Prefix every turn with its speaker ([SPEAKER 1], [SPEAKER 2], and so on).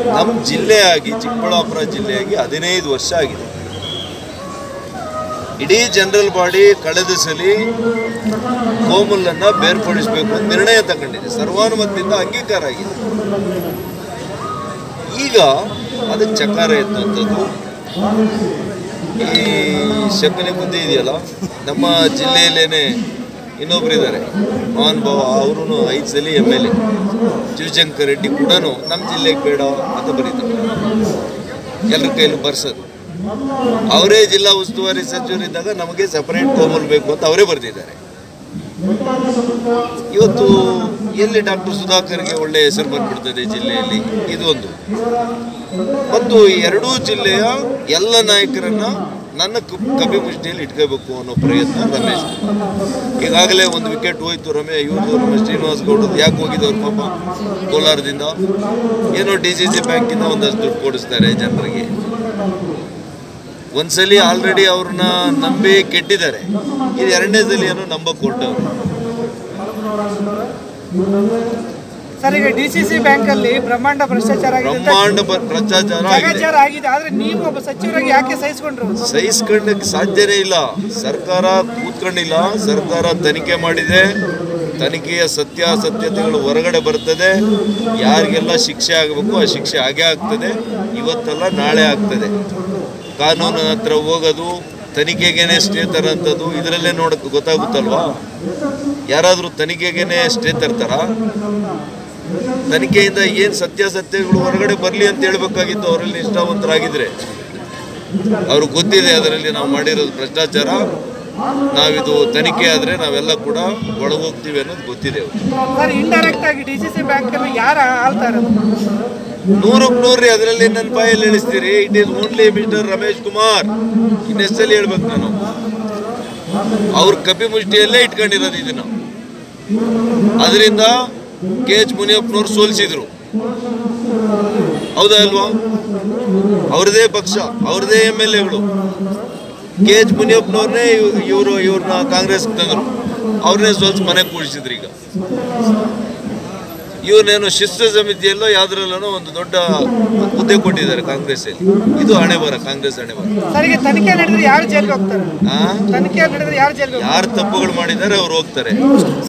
[SPEAKER 1] ನಮ್ಮ ಜಿಲ್ಲೆಯಾಗಿ ಚಿಕ್ಕಬಳ್ಳಾಪುರ ಜಿಲ್ಲೆಯಾಗಿ ಹದಿನೈದು ವರ್ಷ ಆಗಿದೆ ಇಡೀ ಜನರಲ್ ಬಾಡಿ ಕಳೆದ ಸಲ ಕೋಮಲನ್ನು ಬೇರ್ಪಡಿಸಬೇಕು ಅಂತ ನಿರ್ಣಯ ತಗೊಂಡಿದೆ ಸರ್ವಾನುಮತದಿಂದ ಅಂಗೀಕಾರ ಆಗಿದೆ ಈಗ ಅದಕ್ಕೆ ಚಕಾರ ಎತ್ತುವಂಥದ್ದು ಈ ಶಕುನಿ ಬುದ್ಧಿ ಇದೆಯಲ್ಲ ನಮ್ಮ ಜಿಲ್ಲೆಯಲ್ಲೇನೆ ಇನ್ನೊಬ್ರು ಇದ್ದಾರೆ ಮೋಹನ್ ಭಾವ ಅವರು ಐದು ಸಲ M L A Shivashankar Reddy ಕೂಡ ನಮ್ಮ ಜಿಲ್ಲೆಗೆ ಬೇಡ ಅಂತ ಬರೀತಾರೆ ಎಲ್ಲರ ಕೈಲೂ ಬರ್ಸೋದು ಅವರೇ ಜಿಲ್ಲಾ ಉಸ್ತುವಾರಿ ಸಚಿವರಿದ್ದಾಗ ನಮಗೆ ಸಪರೇಟ್ ಕೋಮಲ್ ಬೇಕು ಅಂತ ಅವರೇ ಬರೆದಿದ್ದಾರೆ ಇವತ್ತು ಎಲ್ಲಿ ಡಾಕ್ಟರ್ ಸುಧಾಕರ್ಗೆ ಒಳ್ಳೆಯ ಹೆಸರು ಬಂದ್ಬಿಡ್ತದೆ ಜಿಲ್ಲೆಯಲ್ಲಿ ಇದು ಒಂದು ಮತ್ತು ಈ ಎರಡೂ ಜಿಲ್ಲೆಯ ಎಲ್ಲ ನಾಯಕರನ್ನ ನನ್ನ ಕ- ಕಪಿ ಮುಷ್ಟಿಯಲ್ಲಿ ಇಟ್ಕೋಬೇಕು ಅನ್ನೋ ಪ್ರಯತ್ನ ರಮೇಶ್ ಈಗಾಗಲೇ ಒಂದು ವಿಕೆಟ್ ಹೋಯ್ತು ರಮೇ ಇವ್ರದ್ದು ನಮ್ಮ ಶ್ರೀನಿವಾಸ್ ಗೌಡದ್ದು ಯಾಕೆ ಹೋಗಿದ್ದವ್ರು ಪಾಪ ಕೋಲಾರದಿಂದ ಏನೋ ಡಿ ಸಿ ಸಿ ಬ್ಯಾಂಕಿಂದ ಒಂದಷ್ಟು ದುಡ್ಡು ಕೊಡಿಸ್ತಾರೆ ಜನರಿಗೆ ಒಂದ್ಸಲಿ ಆಲ್ರೆಡಿ ಅವ್ರನ್ನ ನಂಬಿ ಕೆಟ್ಟಿದ್ದಾರೆ ಇದು ಎರಡನೇ ಸಲ ಏನೋ ನಂಬಕ್ ಕೊಟ್ಟವ್ರು
[SPEAKER 2] ಸರ್ ಈಗ ಡಿ ಸಿ ಸಿ ಬ್ಯಾಂಕ್ ಅಲ್ಲಿ ಬ್ರಹ್ಮಾಂಡ ಭ್ರಷ್ಟಾಚಾರ ಆಗಿದೆ ಅಂತ
[SPEAKER 1] ಬ್ರಹ್ಮಾಂಡ ಬ- ಭ್ರಷ್ಟಾಚಾರ ಆಗಿದೆ
[SPEAKER 2] ಭ್ರಷ್ಟಾಚಾರ ಆಗಿದೆ ಆದ್ರೆ ನೀವು ಒಬ್ಬ ಸಚಿವರಾಗಿ ಯಾಕೆ ಸಹಿಸ್ಕೊಂಡ್ರು
[SPEAKER 1] ಸಹಿಸ್ಕೊಳ್ಳಕ್ಕೆ ಸಾಧ್ಯನೇ ಇಲ್ಲ ಸರ್ಕಾರ ಕೂತ್ಕೊಂಡಿಲ್ಲ ಸರ್ಕಾರ ತನಿಖೆ ಮಾಡಿದೆ ತನಿಖೆಯ ಸತ್ಯಾಸತ್ಯತೆಗಳು ಹೊರಗಡೆ ಬರ್ತದೆ ಯಾರಿಗೆಲ್ಲ ಶಿಕ್ಷೆ ಆಗಬೇಕು ಆ ಶಿಕ್ಷೆ ಆಗೇ ಆಗ್ತದೆ ಇವತ್ತಲ್ಲ ನಾಳೆ ಆಗ್ತದೆ ಕಾನೂನು ಹತ್ರ ಹೋಗೋದು ತನಿಖೆಗೇನೆ ಸ್ಟೇ ತರೋಂಥದ್ದು ಇದರಲ್ಲೇ ನೋಡಕ್ಕೆ ಗೊತ್ತಾಗುತ್ತಲ್ವಾ ಯಾರಾದರೂ ತನಿಖೆಗೇನೆ ಸ್ಟೇ ತರ್ತಾರ ತನಿಖೆಯಿಂದ ಏನು ಸತ್ಯಾಸತ್ಯಗಳು ಹೊರಗಡೆ ಬರಲಿ ಅಂತ ಹೇಳ್ಬೇಕಾಗಿತ್ತು ಅವರಲ್ಲಿ ನಿಷ್ಠಾವಂತರಾಗಿದ್ರೆ ಅವ್ರಿಗೆ ಗೊತ್ತಿದೆ ಅದರಲ್ಲಿ ನಾವು ಮಾಡಿರೋದು ಭ್ರಷ್ಟಾಚಾರ ನಾವಿದು ತನಿಖೆ ಆದರೆ ನಾವೆಲ್ಲ ಕೂಡ ಒಳಗೋಗ್ತೀವಿ ಅನ್ನೋದು ಗೊತ್ತಿದೆ ಅವ್ರಿಗೆ
[SPEAKER 2] ಸರ್ ಇಂಡೈರೆಕ್ಟ್ ಆಗಿ ಡಿ ಸಿ ಸಿ ಬ್ಯಾಂಕ್ ಅಲ್ಲಿ ಯಾರು ಆಳ್ತಾ ಇರೋದು
[SPEAKER 1] ನೂರಕ್ಕೆ ನೂರ್ರಿ ಅದರಲ್ಲಿ ನನ್ನ ಬಾಯಲ್ಲಿ ಇಳಿಸ್ತೀರಿ it is only mister Ramesh Kumar ಇನ್ನೆಷ್ಟಲ್ಲಿ ಹೇಳ್ಬೇಕು ನಾನು ಅವ್ರ ಕಪಿ ಮುಷ್ಟಿಯಲ್ಲೇ ಇಟ್ಕೊಂಡಿರೋದು ಇದನ್ನ ಅದರಿಂದ ಕೆ ಎಚ್ ಮುನಿಯಪ್ಪನವ್ರು ಸೋಲಿಸಿದ್ರು ಹೌದಾ ಅಲ್ವಾ ಅವ್ರದೇ ಪಕ್ಷ ಅವ್ರದೇ ಎಮ್ ಎಲ್ ಎಗಳು ಕೆ ಎಚ್ ಮುನಿಯಪ್ಪನವ್ರನ್ನೇ ಇವರು ಇವ್ರನ್ನ ಕಾಂಗ್ರೆಸ್ ತಂದರು ಅವ್ರನ್ನೇ ಸೋಲ್ಸಿ ಮನೆಗೆ ಕೂಡಿಸಿದ್ರು ಈಗ ಇವ್ರನ್ನೇನು ಶಿಸ್ತು ಸಮಿತಿಯಲ್ಲೋ ಯಾವ್ದ್ರಲ್ಲೋ ಒಂದು ದೊಡ್ಡ ಹುದ್ದೆ ಕೊಟ್ಟಿದ್ದಾರೆ ಕಾಂಗ್ರೆಸ್ಸಲ್ಲಿ ಇದು ಹಣೆ ಬರ ಕಾಂಗ್ರೆಸ್ ಹಣೆ ಬರ
[SPEAKER 2] ಸರ್ ಈಗ ತನಿಖೆ ನಡೆದ್ರೆ ಯಾರು ಜೈಲ್ಗೆ ಹೋಗ್ತಾರೆ
[SPEAKER 1] ಆ
[SPEAKER 2] ತನಿಖೆ ನಡೆದ್ರೆ ಯಾರು ಜೈಲ್ಗೆ ಹೋಗ್ತಾರೆ
[SPEAKER 1] ಯಾರು ತಪ್ಪುಗಳು ಮಾಡಿದ್ದಾರೆ ಅವ್ರು ಹೋಗ್ತಾರೆ